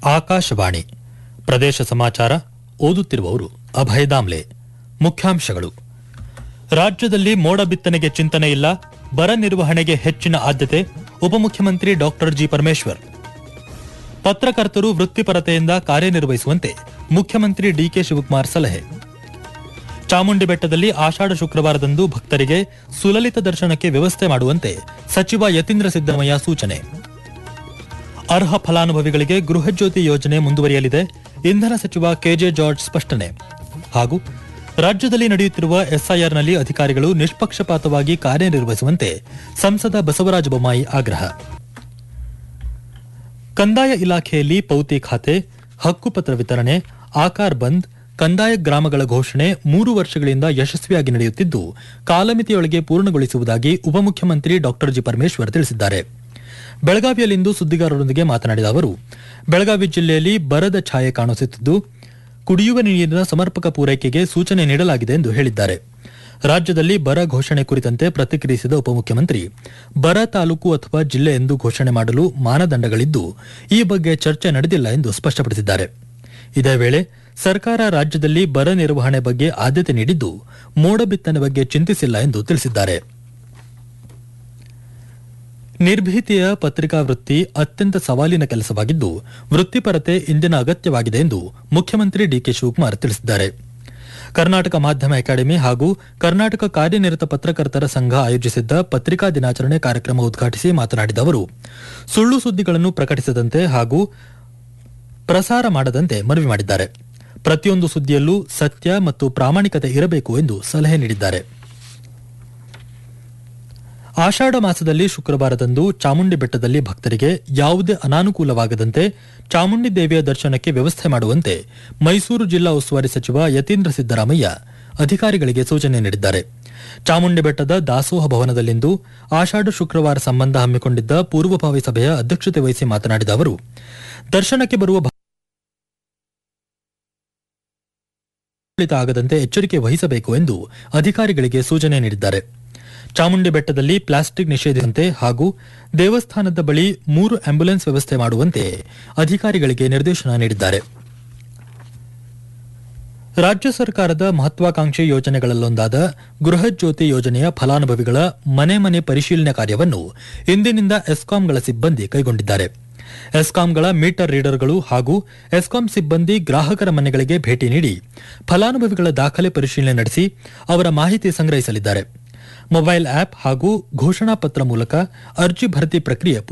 ಆಕಾಶವಾಣಿ ಪ್ರದೇಶ ಸಮಾಚಾರ ಓದುತ್ತಿರುವವರು ಅಭಯ ದಾಮ್ಲೆ ಮುಖ್ಯಾಂಶಗಳು ರಾಜ್ಯದಲ್ಲಿ ಮೋಡ ಬಿತ್ತನೆಗೆ ಚಿಂತನೆ ಇಲ್ಲ ಬರ ನಿರ್ವಹಣೆಗೆ ಹೆಚ್ಚಿನ ಆದ್ಯತೆ ಉಪಮುಖ್ಯಮಂತ್ರಿ ಡಾಕ್ಟರ್ ಜಿ ಪರಮೇಶ್ವರ್ ಪತ್ರಕರ್ತರು ವೃತ್ತಿಪರತೆಯಿಂದ ಕಾರ್ಯನಿರ್ವಹಿಸುವಂತೆ ಮುಖ್ಯಮಂತ್ರಿ ಡಿಕೆ ಶಿವಕುಮಾರ್ ಸಲಹೆ ಚಾಮುಂಡಿ ಬೆಟ್ಟದಲ್ಲಿ ಆಷಾಢ ಶುಕ್ರವಾರದಂದು ಭಕ್ತರಿಗೆ ಸುಲಲಿತ ದರ್ಶನಕ್ಕೆ ವ್ಯವಸ್ಥೆ ಮಾಡುವಂತೆ ಸಚಿವ ಯತೀಂದ್ರ ಸಿದ್ದರಾಮಯ್ಯ ಸೂಚನೆ ಅರ್ಹ ಫಲಾನುಭವಿಗಳಿಗೆ ಗೃಹಜ್ಯೋತಿ ಯೋಜನೆ ಮುಂದುವರಿಯಲಿದೆ ಇಂಧನ ಸಚಿವ ಕೆಜೆ ಜಾರ್ಜ್ ಸ್ಪಷ್ಟನೆ ಹಾಗೂ ರಾಜ್ಯದಲ್ಲಿ ನಡೆಯುತ್ತಿರುವ ಎಸ್ಐಆರ್ನಲ್ಲಿ ಅಧಿಕಾರಿಗಳು ನಿಷ್ಪಕ್ಷಪಾತವಾಗಿ ಕಾರ್ಯನಿರ್ವಹಿಸುವಂತೆ ಸಂಸದ ಬಸವರಾಜ ಬೊಮ್ಮಾಯಿ ಆಗ್ರಹ ಕಂದಾಯ ಇಲಾಖೆಯಲ್ಲಿ ಪೌತಿ ಖಾತೆ ಹಕ್ಕುಪತ್ರ ವಿತರಣೆ ಆಕಾರ್ ಬಂದ್ ಕಂದಾಯ ಗ್ರಾಮಗಳ ಘೋಷಣೆ ಮೂರು ವರ್ಷಗಳಿಂದ ಯಶಸ್ವಿಯಾಗಿ ನಡೆಯುತ್ತಿದ್ದು ಕಾಲಮಿತಿಯೊಳಗೆ ಪೂರ್ಣಗೊಳಿಸುವುದಾಗಿ ಉಪಮುಖ್ಯಮಂತ್ರಿ ಡಾಕ್ಟರ್ ಜಿ ಪರಮೇಶ್ವರ್ ತಿಳಿಸಿದ್ದಾರೆ ಬೆಳಗಾವಿಯಲ್ಲಿಂದು ಸುದ್ದಿಗಾರರೊಂದಿಗೆ ಮಾತನಾಡಿದ ಅವರು ಬೆಳಗಾವಿ ಜಿಲ್ಲೆಯಲ್ಲಿ ಬರದ ಛಾಯೆ ಕಾಣಿಸುತ್ತಿದ್ದು ಕುಡಿಯುವ ನೀರಿನ ಸಮರ್ಪಕ ಪೂರೈಕೆಗೆ ಸೂಚನೆ ನೀಡಲಾಗಿದೆ ಎಂದು ಹೇಳಿದ್ದಾರೆ ರಾಜ್ಯದಲ್ಲಿ ಬರ ಘೋಷಣೆ ಕುರಿತಂತೆ ಪ್ರತಿಕ್ರಿಯಿಸಿದ ಉಪಮುಖ್ಯಮಂತ್ರಿ ಬರ ತಾಲೂಕು ಅಥವಾ ಜಿಲ್ಲೆ ಎಂದು ಘೋಷಣೆ ಮಾಡಲು ಮಾನದಂಡಗಳಿದ್ದು ಈ ಬಗ್ಗೆ ಚರ್ಚೆ ನಡೆದಿಲ್ಲ ಎಂದು ಸ್ಪಷ್ಟಪಡಿಸಿದ್ದಾರೆ ಇದೇ ವೇಳೆ ಸರ್ಕಾರ ರಾಜ್ಯದಲ್ಲಿ ಬರ ನಿರ್ವಹಣೆ ಬಗ್ಗೆ ಆದ್ಯತೆ ನೀಡಿದ್ದು ಮೋಡ ಬಿತ್ತನೆ ಬಗ್ಗೆ ಚಿಂತಿಸಿಲ್ಲ ಎಂದು ತಿಳಿಸಿದ್ದಾರೆ ನಿರ್ಭೀತಿಯ ಪತ್ರಿಕಾ ವೃತ್ತಿ ಅತ್ಯಂತ ಸವಾಲಿನ ಕೆಲಸವಾಗಿದ್ದು ವೃತ್ತಿಪರತೆ ಇಂದಿನ ಅಗತ್ಯವಾಗಿದೆ ಎಂದು ಮುಖ್ಯಮಂತ್ರಿ ಡಿಕೆ ಶಿವಕುಮಾರ್ ತಿಳಿಸಿದ್ದಾರೆ ಕರ್ನಾಟಕ ಮಾಧ್ಯಮ ಅಕಾಡೆಮಿ ಹಾಗೂ ಕರ್ನಾಟಕ ಕಾರ್ಯನಿರತ ಪತ್ರಕರ್ತರ ಸಂಘ ಆಯೋಜಿಸಿದ್ದ ಪತ್ರಿಕಾ ದಿನಾಚರಣೆ ಕಾರ್ಯಕ್ರಮ ಉದ್ಘಾಟಿಸಿ ಮಾತನಾಡಿದ ಅವರು ಸುಳ್ಳು ಸುದ್ದಿಗಳನ್ನು ಪ್ರಕಟಿಸದಂತೆ ಹಾಗೂ ಪ್ರಸಾರ ಮಾಡದಂತೆ ಮನವಿ ಮಾಡಿದ್ದಾರೆ ಪ್ರತಿಯೊಂದು ಸುದ್ದಿಯಲ್ಲೂ ಸತ್ಯ ಮತ್ತು ಪ್ರಾಮಾಣಿಕತೆ ಇರಬೇಕು ಎಂದು ಸಲಹೆ ನೀಡಿದ್ದಾರೆ ಆಷಾಢ ಮಾಸದಲ್ಲಿ ಶುಕ್ರವಾರದಂದು ಚಾಮುಂಡಿ ಬೆಟ್ಟದಲ್ಲಿ ಭಕ್ತರಿಗೆ ಯಾವುದೇ ಅನಾನುಕೂಲವಾಗದಂತೆ ಚಾಮುಂಡಿ ದೇವಿಯ ದರ್ಶನಕ್ಕೆ ವ್ಯವಸ್ಥೆ ಮಾಡುವಂತೆ ಮೈಸೂರು ಜಿಲ್ಲಾ ಉಸ್ತುವಾರಿ ಸಚಿವ ಯತೀಂದ್ರ ಸಿದ್ದರಾಮಯ್ಯ ಅಧಿಕಾರಿಗಳಿಗೆ ಸೂಚನೆ ನೀಡಿದ್ದಾರೆ ಚಾಮುಂಡಿ ಬೆಟ್ಟದ ದಾಸೋಹ ಭವನದಲ್ಲಿಂದು ಆಷಾಢ ಶುಕ್ರವಾರ ಸಂಬಂಧ ಹಮ್ಮಿಕೊಂಡಿದ್ದ ಪೂರ್ವಭಾವಿ ಸಭೆಯ ಅಧ್ಯಕ್ಷತೆ ವಹಿಸಿ ಮಾತನಾಡಿದ ಅವರು ದರ್ಶನಕ್ಕೆ ಬರುವ ಆಗದಂತೆ ಎಚ್ಚರಿಕೆ ವಹಿಸಬೇಕು ಎಂದು ಅಧಿಕಾರಿಗಳಿಗೆ ಸೂಚನೆ ನೀಡಿದ್ದಾರೆ ಚಾಮುಂಡಿ ಬೆಟ್ಟದಲ್ಲಿ ಪ್ಲಾಸ್ಟಿಕ್ ನಿಷೇಧಿಸುವಂತೆ ಹಾಗೂ ದೇವಸ್ಥಾನದ ಬಳಿ ಮೂರು ಆಂಬ್ಯುಲೆನ್ಸ್ ವ್ಯವಸ್ಥೆ ಮಾಡುವಂತೆ ಅಧಿಕಾರಿಗಳಿಗೆ ನಿರ್ದೇಶನ ನೀಡಿದ್ದಾರೆ ರಾಜ್ಯ ಸರ್ಕಾರದ ಮಹತ್ವಾಕಾಂಕ್ಷಿ ಯೋಜನೆಗಳಲ್ಲೊಂದಾದ ಗೃಹಜ್ಯೋತಿ ಯೋಜನೆಯ ಫಲಾನುಭವಿಗಳ ಮನೆ ಮನೆ ಪರಿಶೀಲನೆ ಕಾರ್ಯವನ್ನು ಇಂದಿನಿಂದ ಎಸ್ಕಾಂಗಳ ಸಿಬ್ಬಂದಿ ಕೈಗೊಂಡಿದ್ದಾರೆ ಎಸ್ಕಾಂಗಳ ಮೀಟರ್ ರೀಡರ್ಗಳು ಹಾಗೂ ಎಸ್ಕಾಂ ಸಿಬ್ಬಂದಿ ಗ್ರಾಹಕರ ಮನೆಗಳಿಗೆ ಭೇಟಿ ನೀಡಿ ಫಲಾನುಭವಿಗಳ ದಾಖಲೆ ಪರಿಶೀಲನೆ ನಡೆಸಿ ಅವರ ಮಾಹಿತಿ ಸಂಗ್ರಹಿಸಲಿದ್ದಾರೆ ಮೊಬೈಲ್ ಆಪ್ ಹಾಗೂ ಘೋಷಣಾ ಪತ್ರ ಮೂಲಕ ಅರ್ಜಿ ಭರ್ತಿ ಪ್ರಕ್ರಿಯೆ